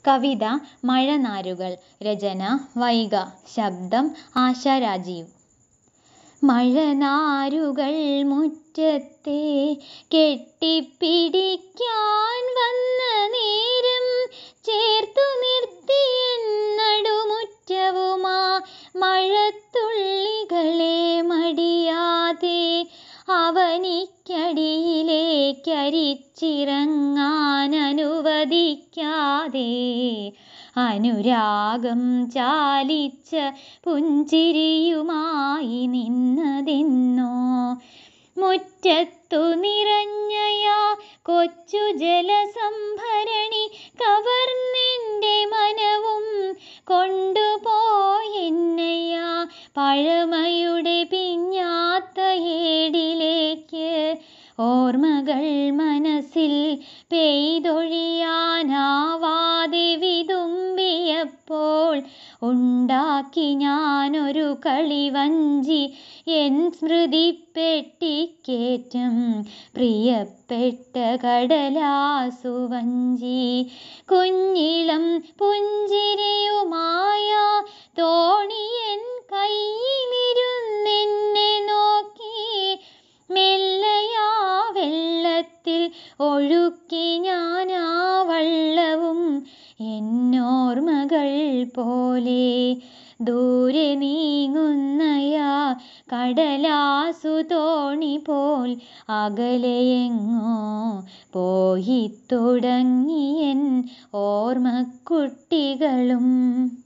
കവിത മഴനാരുകൾ രചന വൈഗ ശബ്ദം ആശ രാജീവ് മഴനാരുകൾ മുറ്റത്തെ കെട്ടിപ്പിടിക്കാൻ വന്ന നേരം ചേർത്തു നിർത്തിയൻ നടുമുറ്റവുമാ മഴത്തുള്ളികളെ മടിയാതെ അവനിക്കടിയിലേക്കരിച്ചിറങ്ങാൻ അനുവദിക്കാതെ അനുരാഗം ചാലിച്ച പുഞ്ചിരിയുമായി നിന്നതെന്നോ മുറ്റത്തു നിറഞ്ഞയാ കൊച്ചു ജലസംഭരണി കവർന്നെൻ്റെ മനവും കൊണ്ടുപോയെന്നയ്യാ പഴമയുടെ പിഞ്ഞാത്ത ഏടിലേക്ക് ഓർമ്മകൾ മനസ്സിൽ പെയ്തൊഴിയാനാവാതെ വിതുമ്പിയപ്പോൾ ഉണ്ടാക്കി ഞാനൊരു കളിവഞ്ചി എൻ സ്മൃതിപ്പെട്ടിക്കേറ്റം പ്രിയപ്പെട്ട കടലാസുവഞ്ചി കുഞ്ഞിളം പുഞ്ചിരിയുമായ തോണിയൻ കയ്യിലിരുന്നെന്നെ നോക്കി മെല്ലയാ വെള്ളത്തിൽ ഒഴുക്കി ഞാനാ വള്ളവും എന്നോർമ്മകൾ പോലെ ദൂരെ നീങ്ങുന്നയാ കടലാസു തോണി പോൽ അകലെയെങ്ങോ പോയി തുടങ്ങിയൻ ഓർമ്മക്കുട്ടികളും